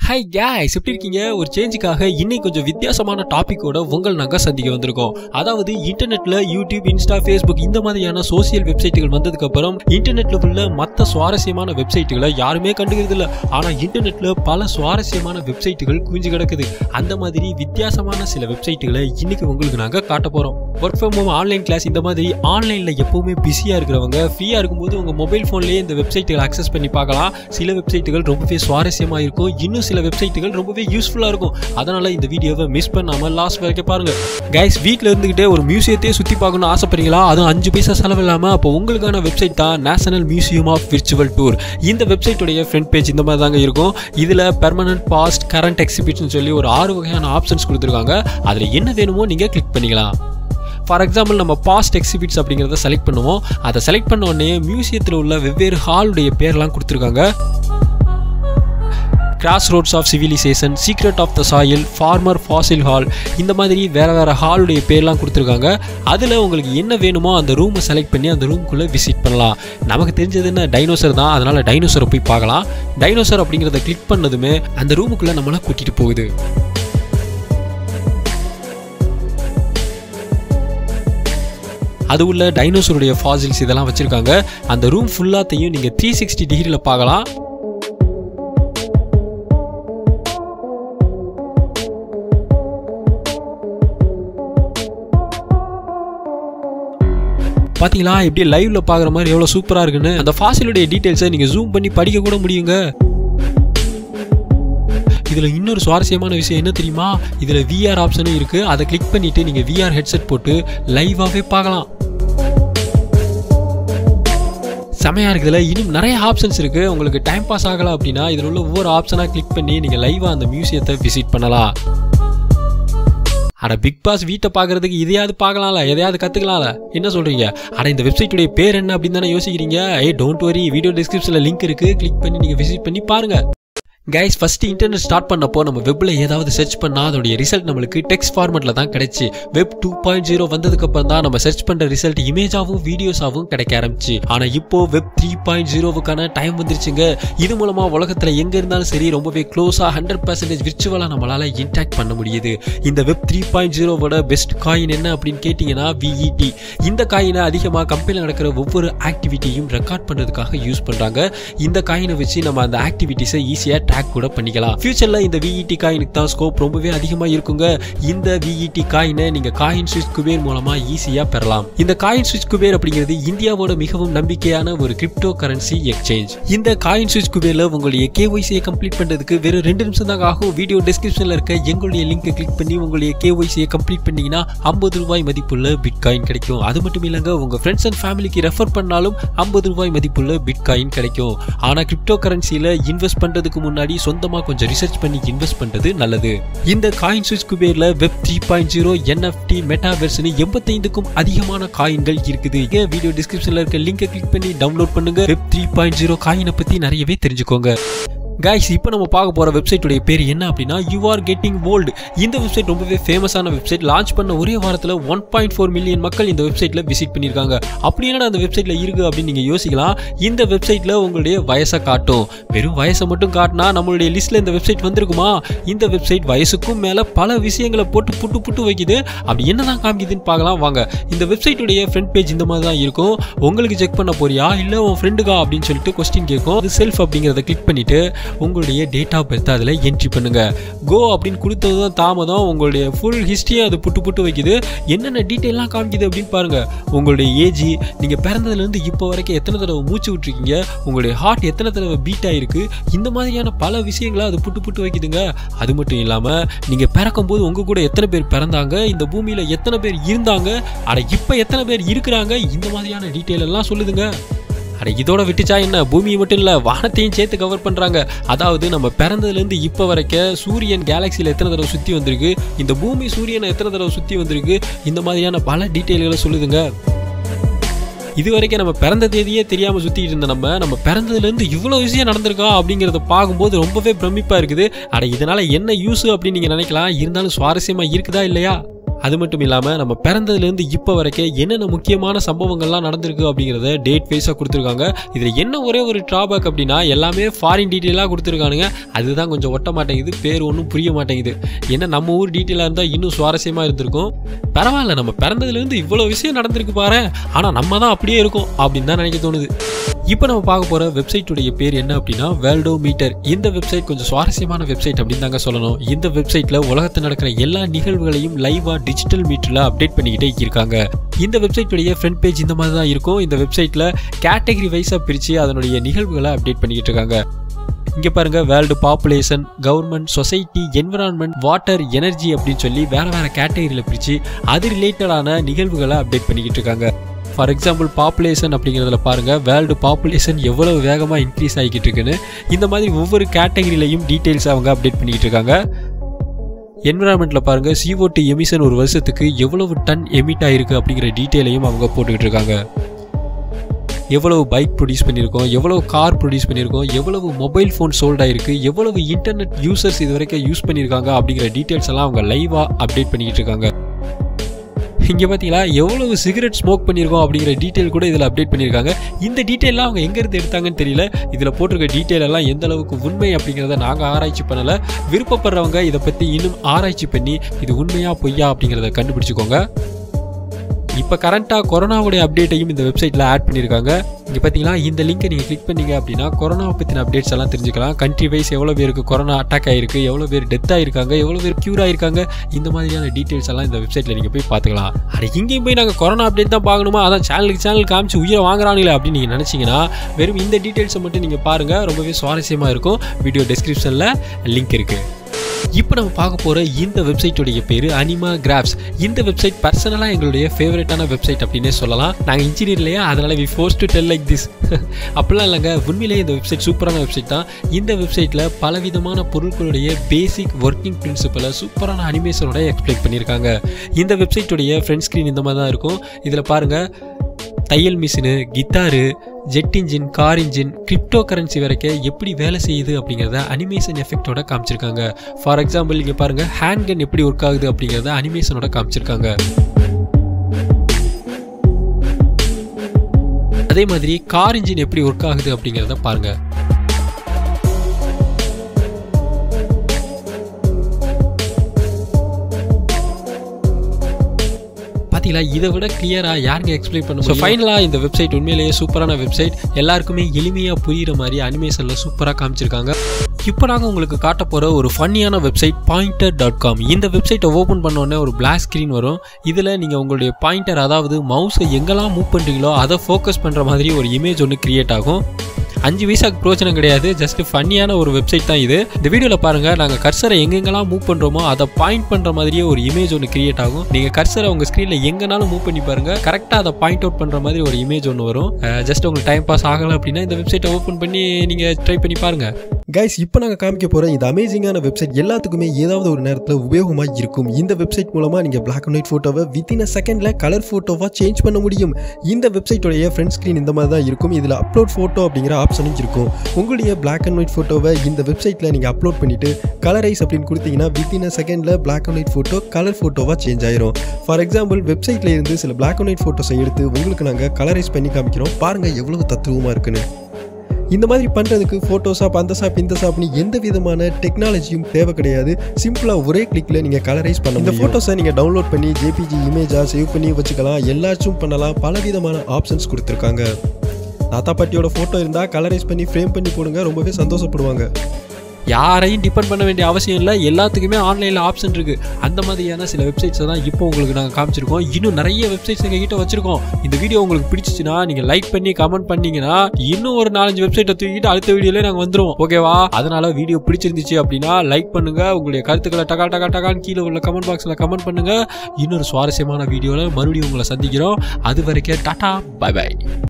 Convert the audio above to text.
hi guys எப்படி இருக்கீங்க ஒரு சேஞ்சுக்காக இன்னைக்கு கொஞ்சம் வித்தியாசமான டாபிக்கோட உங்கள் நாங்கள் சந்திக்க வந்திருக்கோம் அதாவது இன்டர்நெட்ல யூடியூப் இன்ஸ்டா ஃபேஸ்புக் இந்த மாதிரியான சோசியல் வெப்சைட்டுகள் வந்ததுக்கு அப்புறம் இன்டர்நெட்ல உள்ள மற்ற சுவாரஸ்யமான வெப்சைட்டுகளை யாருமே கண்டுக்கிறது இல்ல ஆனா இன்டர்நெட்ல பல சுவாரஸ்யமான வெப்சைட்டுகள் குவிஞ்சு கிடக்குது அந்த மாதிரி வித்தியாசமான சில வெப்சைட்டுகளை இன்னைக்கு உங்களுக்கு நாங்க காட்ட போறோம் work from home online class இந்த மாதிரி ஆன்லைன்ல எப்பவுமே பிஸியா இருக்கிறவங்க ஃப்ரீயா இருக்கும்போது உங்க மொபைல் போன்லயே இந்த வெப்சைட்டுகளை அக்சஸ் பண்ணி பார்க்கலாம் சில வெப்சைட்டுகள் ரொம்பவே சுவாரஸ்யமா இருக்கும் இன்னும் சில வெப்சைட்டுகள் ரொம்பவே யூஸ்ஃபுல்லா இருக்கும் அதனால இந்த வீடியோவை மிஸ் பண்ணாம லாஸ்ட் வரைக்கும் பாருங்க கைஸ் வீட்ல இருந்துகிட்டே ஒரு மியூசியத்தையே சுத்தி பார்க்கணும்னு ஆசைப்படுறீங்களா அதுவும் அஞ்சு பைசா செலவு இல்லாம அப்போ உங்களுக்கான வெப்சைட் தான் national museum of virtual tour இந்த வெப்சைட்டுடைய ஃப்ரண்ட் பேஜ் இந்த மாதிரி தாங்க இருக்கும் இதுல பெர்மனன்ட் பாஸ்ட் கரண்ட் எக்ஸிபிஷன் சொல்லி ஒரு ஆறு வகையான ஆப்ஷன்ஸ் கொடுத்துருக்காங்க அதுல என்ன வேணுமோ நீங்க கிளிக் பண்ணிக்கலாம் ஃபார் எக்ஸாம்பிள் நம்ம பாஸ்ட் எக்ஸிபிட்ஸ் அப்படிங்கிறத செலக்ட் பண்ணுவோம் அதை செலக்ட் பண்ண உடனே மியூசியத்தில் உள்ள வெவ்வேறு ஹாலுடைய பேர்லாம் கொடுத்துருக்காங்க cross roads of civilisation secret of the soil former fossil hall இந்த மாதிரி வேறு வேறு ஹாலுடைய பேர்லாம் கொடுத்துருக்காங்க அதில் உங்களுக்கு என்ன வேணுமோ அந்த ரூமை செலக்ட் பண்ணி அந்த ரூம்குள்ளே விசிட் பண்ணலாம் நமக்கு தெரிஞ்சது என்ன டைனோசர் தான் அதனால் டைனோசரை போய் பார்க்கலாம் டைனோசர் அப்படிங்கிறத கிளிக் பண்ணதுமே அந்த ரூமுக்குள்ளே நம்மளை கூட்டிகிட்டு போகுது அது உள்ள டைனோசருடைய ஃபாசில்ஸ் இதெல்லாம் வச்சுருக்காங்க அந்த ரூம் ஃபுல்லாத்தையும் நீங்கள் த்ரீ சிக்ஸ்டி டிகிரியில் பார்க்கலாம் பாத்தீங்களா இப்படி லைவ்ல பாக்குற மாதிரி எவ்வளவு சூப்பரா இருக்குன்னு அந்த ஃபாசிலுடைய டீடைல்ஸை நீங்க ஜூம் பண்ணி படிக்க கூட முடியுங்க இதுல இன்னொரு சுவாரஸ்யமான விஷயம் என்ன தெரியுமா இதுல விஆர் ஆப்ஷனும் இருக்கு அதை கிளிக் பண்ணிட்டு நீங்க விஆர் ஹெட்செட் போட்டு லைவாவே பார்க்கலாம் செமையா இருக்குதுல இன்னும் நிறைய ஆப்ஷன்ஸ் இருக்கு உங்களுக்கு டைம் பாஸ் ஆகலாம் அப்படின்னா இதில் உள்ள ஒவ்வொரு ஆப்ஷனா கிளிக் பண்ணி நீங்க லைவா அந்த மியூசியத்தை விசிட் பண்ணலாம் அட பிக் பாஸ் வீட்டை பார்க்கறதுக்கு இதையாவது பார்க்கலாம்ல எதையாவது கற்றுக்கலாம்ல என்ன சொல்கிறீங்க அட இந்த வெப்சைட்டுடைய பேர் என்ன அப்படின்னு தானே யோசிக்கிறீங்க ஏய் டோன்ட் வரி வீடியோ டிஸ்கிரிப்ஷனில் லிங்க் இருக்குது கிளிக் பண்ணி நீங்கள் விசிட் பண்ணி பாருங்கள் கைஸ் ஃபர்ஸ்ட் இன்டர்நெட் ஸ்டார்ட் பண்ணப்போ நம்ம வெப்பில் ஏதாவது சர்ச் பண்ணால் அதோடைய ரிசல்ட் நம்மளுக்கு டெக்ஸ்ட் ஃபார்மெட்டில் தான் கிடைச்சி வெப் டூ பாயிண்ட் ஜீரோ வந்ததுக்கு அப்புறம் தான் நம்ம சர்ச் பண்ணுற ரிசல்ட் இமேஜாகவும் வீடியோஸாகவும் கிடைக்க ஆரம்பிச்சு ஆனால் இப்போ வெப் த்ரீ பாயிண்ட் ஜீரோவுக்கான டைம் வந்துருச்சுங்க இது மூலமாக உலகத்தில் எங்கே இருந்தாலும் சரி ரொம்பவே க்ளோஸாக ஹண்ட்ரட் பர்சன்டேஜ் விர்ச்சுவலாக நம்மளால் இன்டாக்ட் பண்ண முடியுது இந்த வெப் த்ரீ பாயிண்ட் ஜீரோவோட பெஸ்ட் காயின் என்ன அப்படின்னு கேட்டிங்கன்னா விஇடி இந்த காயினை அதிகமாக கம்பெனியில் நடக்கிற ஒவ்வொரு ஆக்டிவிட்டியும் ரெக்கார்ட் பண்ணுறதுக்காக யூஸ் பண்ணுறாங்க இந்த காயினை வச்சு நம்ம அந்த ஆக்டிவிட்டிஸை ஈஸியாக ட்ராக் கூட பண்ணிக்கலாம் ஃபியூச்சர்ல இந்த விஇடி காயினுக்கு தான் ஸ்கோப் ரொம்பவே அதிகமா இருக்குங்க இந்த விஇடி காயினை நீங்க காயின் சுவிச் குபேர் மூலமா ஈஸியா பெறலாம் இந்த காயின் சுவிச் குபேர் அப்படிங்கிறது இந்தியாவோட மிகவும் நம்பிக்கையான ஒரு கிரிப்டோ கரன்சி எக்ஸ்சேஞ்ச் இந்த காயின் சுவிச் குபேர்ல உங்களுடைய கேஒய்சியை கம்ப்ளீட் பண்றதுக்கு வெறும் ரெண்டு நிமிஷம் தான் ஆகும் வீடியோ டிஸ்கிரிப்ஷன்ல இருக்க எங்களுடைய லிங்கை கிளிக் பண்ணி உங்களுடைய கேஒய்சியை கம்ப்ளீட் பண்ணீங்கன்னா ஐம்பது ரூபாய் மதிப்புள்ள பிட்காயின் கிடைக்கும் அது மட்டும் இல்லைங்க உங்க ஃப்ரெண்ட்ஸ் அண்ட் ஃபேமிலிக்கு ரெஃபர் பண்ணாலும் ஐம்பது ரூபாய் மதிப்புள்ள பிட்காயின் கிடைக்கும் ஆனா கிரிப்டோ கரன்சியில இன்வெஸ்ட் பண்றதுக்கு முன்னாடி முன்னாடி சொந்தமாக கொஞ்சம் ரிசர்ச் பண்ணி இன்வெஸ்ட் பண்ணுறது நல்லது இந்த காயின் சுவிச் குபேரில் web three point zero NFT மெட்டாவெர்ஸ்னு எண்பத்தைந்துக்கும் அதிகமான காயின்கள் இருக்குது இங்கே வீடியோ டிஸ்கிரிப்ஷனில் இருக்க லிங்கை கிளிக் பண்ணி டவுன்லோட் பண்ணுங்க வெப் த்ரீ பாயிண்ட் ஜீரோ காயினை பற்றி நிறையவே தெரிஞ்சுக்கோங்க கைஸ் இப்போ நம்ம பார்க்க போகிற வெப்சைட்டுடைய பேர் என்ன அப்படின்னா யூ ஆர் கெட்டிங் ஓல்டு இந்த வெப்சைட் ரொம்பவே ஃபேமஸான வெப்சைட் லான்ச் பண்ண ஒரே வாரத்தில் ஒன் பாயிண்ட் ஃபோர் மில்லியன் மக்கள் இந்த வெப்சைட்டில் விசிட் பண்ணியிருக்காங்க அப்படி என்னடா அந்த வெப்சைட்டில் இருக்குது அப்படின்னு நீங்கள் யோசிக்கலாம் இந்த வெப்சைட்டில் உங்களுடைய வயசை காட்டும் வெறும் வயசை மட்டும் காட்டினா நம்மளுடைய லிஸ்ட்டில் இந்த வெப்சைட் வந்திருக்குமா இந்த வெப்சைட் வயசுக்கும் மேலே பல விஷயங்களை போட்டு புட்டு புட்டு வைக்குது அப்படி என்ன தான் காமிக்குதுன்னு பார்க்கலாம் வாங்க இந்த வெப்சைட்டுடைய ஃப்ரண்ட் பேஜ் இந்த மாதிரி தான் இருக்கும் உங்களுக்கு செக் பண்ண போறியா இல்லை உன் ஃப்ரெண்டுக்கா அப்படின்னு சொல்லிட்டு கொஸ்டின் கேட்கும் அது செல்ஃப் அப்படிங்கிறத கிளிக் பண்ணிட்டு உங்களுடைய டேட் ஆஃப் பர்த் அதில் என்ட்ரி பண்ணுங்க கோ அப்படின்னு கொடுத்தது தான் தாமதம் உங்களுடைய ஃபுல் ஹிஸ்ட்ரியை அது புட்டு புட்டு வைக்குது என்னென்ன டீட்டெயிலாம் காமிக்குது அப்படின்னு பாருங்க உங்களுடைய ஏஜ் நீங்கள் பிறந்ததுலேருந்து இப்போ வரைக்கும் எத்தனை தடவை மூச்சு விட்டுருக்கீங்க உங்களுடைய ஹார்ட் எத்தனை தடவை பீட் ஆயிருக்கு இந்த மாதிரியான பல விஷயங்களை அது புட்டு புட்டு வைக்குதுங்க அது மட்டும் இல்லாமல் நீங்கள் பிறக்கும் போது உங்கள் கூட எத்தனை பேர் பிறந்தாங்க இந்த பூமியில் எத்தனை பேர் இருந்தாங்க அட இப்போ எத்தனை பேர் இருக்கிறாங்க இந்த மாதிரியான டீட்டெயில் எல்லாம் சொல்லுதுங்க அட இதோட விட்டுச்சா என்ன பூமியை மட்டும் இல்லை வானத்தையும் சேர்த்து கவர் பண்ணுறாங்க அதாவது நம்ம பிறந்ததுலேருந்து இப்போ வரைக்கும் சூரியன் கேலக்சியில் எத்தனை தடவை சுற்றி வந்திருக்கு இந்த பூமி சூரியனை எத்தனை தடவை சுற்றி வந்திருக்கு இந்த மாதிரியான பல டீட்டெயில்களை சொல்லுதுங்க இது வரைக்கும் நம்ம பிறந்த தேதியே தெரியாமல் சுற்றிட்டு இருந்த நம்ம நம்ம பிறந்ததுலேருந்து இவ்வளோ விஷயம் நடந்திருக்கா அப்படிங்கிறத பார்க்கும்போது ரொம்பவே பிரமிப்பாக இருக்குது அட இதனால் என்ன யூஸ் அப்படின்னு நீங்கள் நினைக்கலாம் இருந்தாலும் சுவாரஸ்யமாக இருக்குதா இல்லையா அது மட்டும் இல்லாமல் நம்ம பிறந்ததுலேருந்து இப்போ வரைக்கும் என்னென்ன முக்கியமான சம்பவங்கள்லாம் நடந்திருக்கு அப்படிங்கிறத டேட் வைஸாக கொடுத்துருக்காங்க இதில் என்ன ஒரே ஒரு ட்ராபேக் அப்படின்னா எல்லாமே ஃபாரின் டீட்டெயிலாக கொடுத்துருக்கானுங்க அதுதான் கொஞ்சம் ஒட்ட மாட்டேங்குது பேர் ஒன்றும் புரிய மாட்டேங்குது என்ன நம்ம ஊர் டீட்டெயிலாக இருந்தால் இன்னும் சுவாரஸ்யமாக இருந்திருக்கும் பரவாயில்ல நம்ம பிறந்ததுலேருந்து இவ்வளோ விஷயம் நடந்திருக்கு பாரு ஆனால் நம்ம தான் அப்படியே இருக்கோம் அப்படின்னு தான் நினைக்க தோணுது இப்போ நம்ம பார்க்க போகிற வெப்சைட்டுடைய பேர் என்ன அப்படின்னா வேல்டோ மீட்டர் இந்த வெப்சைட் கொஞ்சம் சுவாரஸ்யமான வெப்சைட் அப்படின்னு தாங்க சொல்லணும் இந்த வெப்சைட்டில் உலகத்தில் நடக்கிற எல்லா நிகழ்வுகளையும் லைவாக டிஜிட்டல் மீட்டரில் அப்டேட் பண்ணிக்கிட்டே இருக்காங்க இந்த வெப்சைட்டுடைய ஃப்ரண்ட் பேஜ் இந்த மாதிரி தான் இருக்கும் இந்த வெப்சைட்டில் கேட்டகரி வைஸாக பிரித்து அதனுடைய நிகழ்வுகளை அப்டேட் பண்ணிக்கிட்டு இருக்காங்க இங்கே பாருங்க world population government society environment water energy அப்படின்னு சொல்லி வேற வேற கேட்டகரியில் பிரித்து அது ரிலேட்டடான நிகழ்வுகளை அப்டேட் பண்ணிக்கிட்டு இருக்காங்க ஃபார் எக்ஸாம்பிள் பாப்புலேஷன் அப்படிங்கிறதுல பாருங்கள் வேர்ல்டு பாப்புலேஷன் எவ்வளவு வேகமாக இன்க்ரீஸ் ஆகிக்கிட்டு இருக்குன்னு இந்த மாதிரி ஒவ்வொரு கேட்டகரியிலையும் டீட்டெயில்ஸ் அவங்க அப்டேட் பண்ணிக்கிட்டு இருக்காங்க என்விரான்மெண்ட்டில் பாருங்கள் CO2 எமிஷன் ஒரு வருஷத்துக்கு எவ்வளவு டன் எமிட் ஆயிருக்கு அப்படிங்கிற டீட்டெயிலையும் அவங்க போட்டுக்கிட்டு இருக்காங்க எவ்வளவு பைக் ப்ரொடியூஸ் பண்ணியிருக்கோம் எவ்வளவு கார் ப்ரொடியூஸ் பண்ணியிருக்கோம் எவ்வளவு மொபைல் ஃபோன் சோல்ட் ஆயிருக்கு எவ்வளவு இன்டர்நெட் யூசர்ஸ் இது வரைக்கும் யூஸ் பண்ணியிருக்காங்க அப்படிங்கிற டீட்டெயில்ஸ் எல்லாம் அவங்க லைவாக அப்டேட் பண்ணிக்கிட்டு இருக்காங்க இங்கே பார்த்தீங்களா எவ்வளவு சிகரெட் ஸ்மோக் பண்ணியிருக்கோம் அப்படிங்கிற டீட்டெயில் கூட இதில் அப்டேட் பண்ணியிருக்காங்க இந்த டீட்டெயிலாம் அவங்க எங்கேருந்து எடுத்தாங்கன்னு தெரியல இதில் போட்டிருக்க டீட்டெயில் எல்லாம் எந்த அளவுக்கு உண்மை அப்படிங்கிறத நாங்கள் ஆராய்ச்சி பண்ணலை விருப்பப்படுறவங்க இதை பற்றி இன்னும் ஆராய்ச்சி பண்ணி இது உண்மையா பொய்யா அப்படிங்கிறத கண்டுபிடிச்சிக்கோங்க இப்போ கரண்ட்டாக கொரோனாவுடைய அப்டேட்டையும் இந்த வெப்சைட்டில் ஆட் பண்ணியிருக்காங்க இங்கே பார்த்தீங்களா இந்த லிங்கை நீங்கள் கிளிக் பண்ணீங்க அப்படின்னா கொரோனாவை பற்றின அப்டேட்ஸ் எல்லாம் தெரிஞ்சுக்கலாம் கண்ட்ரி வைஸ் எவ்வளோ பேருக்கு கொரோனா அட்டாக் ஆயிருக்கு எவ்வளோ பேர் டெத் ஆயிருக்காங்க எவ்வளோ பேர் க்யூர் ஆயிருக்காங்க இந்த மாதிரியான டீட்டெயில்ஸ் எல்லாம் இந்த வெப்சைட்டில் நீங்கள் போய் பார்த்துக்கலாம் அட இங்கேயும் போய் நாங்கள் கொரோனா அப்டேட் தான் பார்க்கணுமா அதான் சேனலுக்கு சேனல் காமிச்சு உயிரை வாங்குறாங்களே அப்படின்னு நீங்கள் நினச்சிங்கன்னா வெறும் இந்த டீட்டெயில்ஸை மட்டும் நீங்கள் பாருங்கள் ரொம்பவே சுவாரஸ்யமாக இருக்கும் வீடியோ டிஸ்கிரிப்ஷனில் லிங்க் இருக்குது இப்போ நம்ம பார்க்க போகிற இந்த வெப்சைட்டுடைய பேர் அனிமா கிராஃப்ஸ் இந்த வெப்சைட் பர்சனலாக எங்களுடைய ஃபேவரட்டான வெப்சைட் அப்படின்னே சொல்லலாம் நாங்கள் இன்ஜினியர் இல்லையா அதனால் we force to tell like this அப்படிலாம் இல்லைங்க உண்மையிலேயே இந்த வெப்சைட் சூப்பரான வெப்சைட் தான் இந்த வெப்சைட்டில் பலவிதமான பொருட்களுடைய பேசிக் ஒர்க்கிங் பிரின்சிபலை சூப்பரான அனிமேஷனோட எக்ஸ்பிளைன் பண்ணியிருக்காங்க இந்த வெப்சைட்டுடைய ஃப்ரண்ட் ஸ்க்ரீன் இந்த மாதிரி தான் இருக்கும் இதில் பாருங்கள் தையல் machine guitar jet engine car engine crypto currency வரைக்கும் எப்படி வேலை செய்யுது அப்படிங்கிறத அனிமேஷன் எஃபெக்டோட காமிச்சிருக்காங்க ஃபார் எக்ஸாம்பிள் இங்கே பாருங்க ஹேண்ட் கன் எப்படி ஒர்க் ஆகுது அப்படிங்கிறத அனிமேஷனோட காமிச்சிருக்காங்க அதே மாதிரி கார் இன்ஜின் எப்படி ஒர்க் ஆகுது அப்படிங்கிறத பாருங்க பார்த்தீங்களா இதை விட கிளியராக யாருங்க எக்ஸ்பிளைன் பண்ண ஸோ ஃபைனலாக இந்த வெப்சைட் உண்மையிலேயே சூப்பரான வெப்சைட் எல்லாருக்குமே எளிமையாக புரிகிற மாதிரி அனிமேஷனில் சூப்பராக காமிச்சிருக்காங்க இப்போ நாங்கள் உங்களுக்கு காட்ட போகிற ஒரு ஃபன்னியான வெப்சைட் பாயிண்டர் டாட் காம் இந்த வெப்சைட்டை ஓப்பன் பண்ணோடனே ஒரு பிளாக் ஸ்க்ரீன் வரும் இதில் நீங்கள் உங்களுடைய பாயிண்டர் அதாவது மவுஸை எங்கெல்லாம் மூவ் பண்ணுறீங்களோ அதை ஃபோக்கஸ் பண்ணுற மாதிரி ஒரு இமேஜ் ஒன்று கிரியேட் ஆகும் அஞ்சு வயசாக்கு பிரோஜனம் கிடையாது ஜஸ்ட் ஃபன்னியான ஒரு வெப்சைட் தான் இது இந்த வீடியோவில் பாருங்கள் நாங்கள் கர்சரை எங்கெங்கெல்லாம் மூவ் பண்ணுறோமோ அதை பாயிண்ட் பண்ணுற மாதிரியே ஒரு இமேஜ் ஒன்று கிரியேட் ஆகும் நீங்கள் கர்சரை உங்கள் ஸ்க்ரீனில் எங்கேனாலும் மூவ் பண்ணி பாருங்கள் கரெக்டாக அதை பாயிண்ட் அவுட் பண்ணுற மாதிரி ஒரு இமேஜ் ஒன்று வரும் ஜஸ்ட் உங்களுக்கு டைம் பாஸ் ஆகலை அப்படின்னா இந்த வெப்சைட்டை ஓப்பன் பண்ணி நீங்கள் ட்ரை பண்ணி பாருங்கள் கைஸ் இப்போ நாங்கள் காமிக்க போகிற இந்த அமேசிங்கான வெப்சைட் எல்லாத்துக்குமே ஏதாவது ஒரு நேரத்தில் உபயோகமாக இருக்கும் இந்த வெப்சைட் மூலமாக நீங்கள் பிளாக் அண்ட் ஒயிட் ஃபோட்டோவை வித்தின் அ செகண்டில் கலர் ஃபோட்டோவாக சேஞ்ச் பண்ண முடியும் இந்த வெப்சைட்டோடைய ஃப்ரண்ட் ஸ்க்ரீன் இந்த மாதிரி தான் இருக்கும் இதில் அப்லோட் ஃபோட்டோ அப்படிங்கிற ஆப்ஷனும் இருக்கும் உங்களுடைய பிளாக் அண்ட் ஒயிட் ஃபோட்டோவை இந்த வெப்சைட்டில் நீங்கள் அப்லோட் பண்ணிவிட்டு கலரைஸ் அப்படின்னு கொடுத்தீங்கன்னா வித்தின் அ செகண்டில் black and white photo colour ஃபோட்டோவாக சேஞ்ச் ஆயிரும் ஃபார் எக்ஸாம்பிள் வெப்சைட்டில் இருந்து சில பிளாக் அண்ட் ஒயிட் ஃபோட்டோஸை எடுத்து உங்களுக்கு நாங்கள் கலரைஸ் பண்ணி காமிக்கிறோம் பாருங்கள் எவ்வளவு தத்துவமாக இருக்குன்னு இந்த மாதிரி பண்ணுறதுக்கு ஃபோட்டோஷாப் அந்த ஷாப் இந்த ஷாப்னு எந்த விதமான டெக்னாலஜியும் தேவை கிடையாது சிம்பிளாக ஒரே கிளிக்கில் நீங்கள் கலரைஸ் பண்ண இந்த ஃபோட்டோஸை நீங்கள் டவுன்லோட் பண்ணி ஜேபிஜி இமேஜாக சேவ் பண்ணி வச்சுக்கலாம் எல்லாச்சும் பண்ணலாம் பல விதமான ஆப்ஷன்ஸ் கொடுத்துருக்காங்க தாத்தா பாட்டியோட ஃபோட்டோ இருந்தால் கலரைஸ் பண்ணி ஃப்ரேம் பண்ணி போடுங்க ரொம்பவே சந்தோஷப்படுவாங்க யாரையும் டிபெண்ட் பண்ண வேண்டிய அவசியம் இல்லை எல்லாத்துக்குமே ஆன்லைனில் ஆப்ஷன் இருக்குது அந்த மாதிரியான சில வெப்சைட்ஸை தான் இப்போ உங்களுக்கு நாங்கள் காமிச்சிருக்கோம் இன்னும் நிறைய வெப்சைட்ஸ் எங்கள் கிட்ட வச்சிருக்கோம் இந்த வீடியோ உங்களுக்கு பிடிச்சிச்சுன்னா நீங்கள் லைக் பண்ணி கமெண்ட் பண்ணீங்கன்னா இன்னும் ஒரு நாலஞ்சு வெப்சைட்டை தூக்கிட்டு அடுத்த வீடியோல நாங்கள் வந்துருவோம் ஓகேவா அதனால வீடியோ பிடிச்சிருந்துச்சு அப்படின்னா லைக் பண்ணுங்க உங்களுடைய கருத்துக்களை டகா டகா டகான்னு கீழே உள்ள கமெண்ட் பாக்ஸில் கமெண்ட் பண்ணுங்க இன்னொரு சுவாரஸ்யமான வீடியோவில் மறுபடியும் உங்களை சந்திக்கிறோம் அது வரைக்கும் டாடா பை பை